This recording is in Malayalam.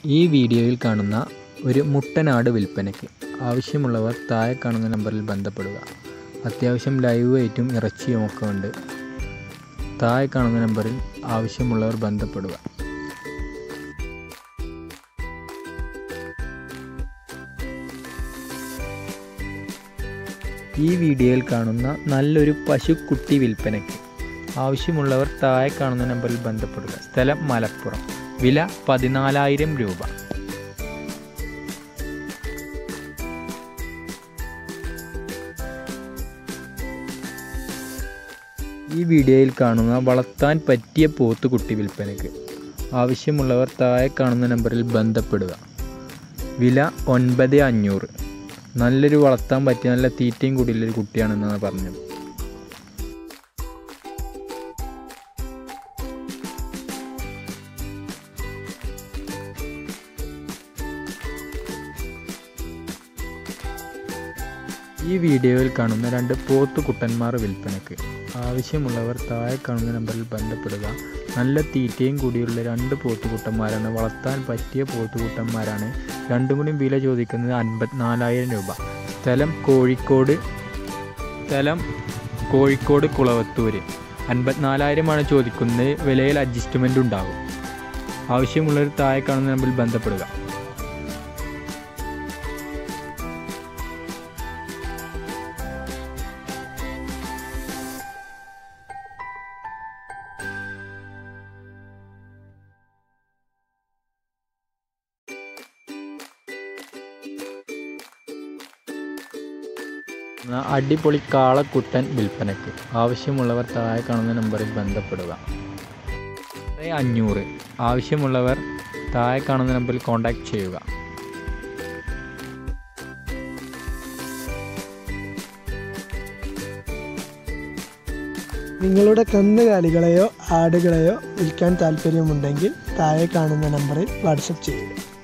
ഈ വീഡിയോയിൽ കാണുന്ന ഒരു മുട്ടനാട് വിൽപ്പനയ്ക്ക് ആവശ്യമുള്ളവർ താഴെ കാണുന്ന നമ്പറിൽ ബന്ധപ്പെടുക അത്യാവശ്യം ലൈവ് വെയിറ്റും ഇറച്ചിയും ഒക്കെ ഉണ്ട് താഴെ കാണുന്ന നമ്പറിൽ ആവശ്യമുള്ളവർ ബന്ധപ്പെടുക ഈ വീഡിയോയിൽ കാണുന്ന നല്ലൊരു പശുക്കുട്ടി വിൽപ്പനയ്ക്ക് ആവശ്യമുള്ളവർ താഴെ കാണുന്ന നമ്പറിൽ ബന്ധപ്പെടുക സ്ഥലം മലപ്പുറം വില പതിനാലായിരം രൂപ ഈ വീഡിയോയിൽ കാണുന്ന വളർത്താൻ പറ്റിയ പോത്തുകുട്ടി വിൽപ്പനയ്ക്ക് ആവശ്യമുള്ളവർ താഴെ കാണുന്ന നമ്പറിൽ ബന്ധപ്പെടുക വില ഒൻപത് അഞ്ഞൂറ് നല്ലൊരു വളർത്താൻ പറ്റിയ നല്ല തീറ്റയും കൂടിയുള്ളൊരു കുട്ടിയാണെന്നാണ് പറഞ്ഞത് ഈ വീഡിയോയിൽ കാണുന്ന രണ്ട് പോത്തുകുട്ടന്മാർ വിൽപ്പനയ്ക്ക് ആവശ്യമുള്ളവർ താഴെ കാണുന്ന നമ്പറിൽ ബന്ധപ്പെടുക നല്ല തീറ്റയും കൂടിയുള്ള രണ്ട് പോത്തുകുട്ടന്മാരാണ് വളർത്താൻ പറ്റിയ പോത്തുകുട്ടന്മാരാണ് രണ്ടും കൂടി വില ചോദിക്കുന്നത് അൻപത്തിനാലായിരം രൂപ സ്ഥലം കോഴിക്കോട് സ്ഥലം കോഴിക്കോട് കുളവത്തൂര് അൻപത്തിനാലായിരമാണ് ചോദിക്കുന്നത് വിലയിൽ അഡ്ജസ്റ്റ്മെൻ്റ് ഉണ്ടാകും ആവശ്യമുള്ളവർ താഴെ കാണുന്ന നമ്പറിൽ ബന്ധപ്പെടുക എന്ന അടിപൊളി കാളക്കുട്ടൻ വിൽപ്പനയ്ക്ക് ആവശ്യമുള്ളവർ താഴെ കാണുന്ന നമ്പറിൽ ബന്ധപ്പെടുക ആറ് അഞ്ഞൂറ് ആവശ്യമുള്ളവർ താഴെ കാണുന്ന നമ്പറിൽ കോൺടാക്റ്റ് ചെയ്യുക നിങ്ങളുടെ കന്നുകാലികളെയോ ആടുകളെയോ വിൽക്കാൻ താല്പര്യമുണ്ടെങ്കിൽ താഴെ കാണുന്ന നമ്പറിൽ വാട്സപ്പ് ചെയ്യുക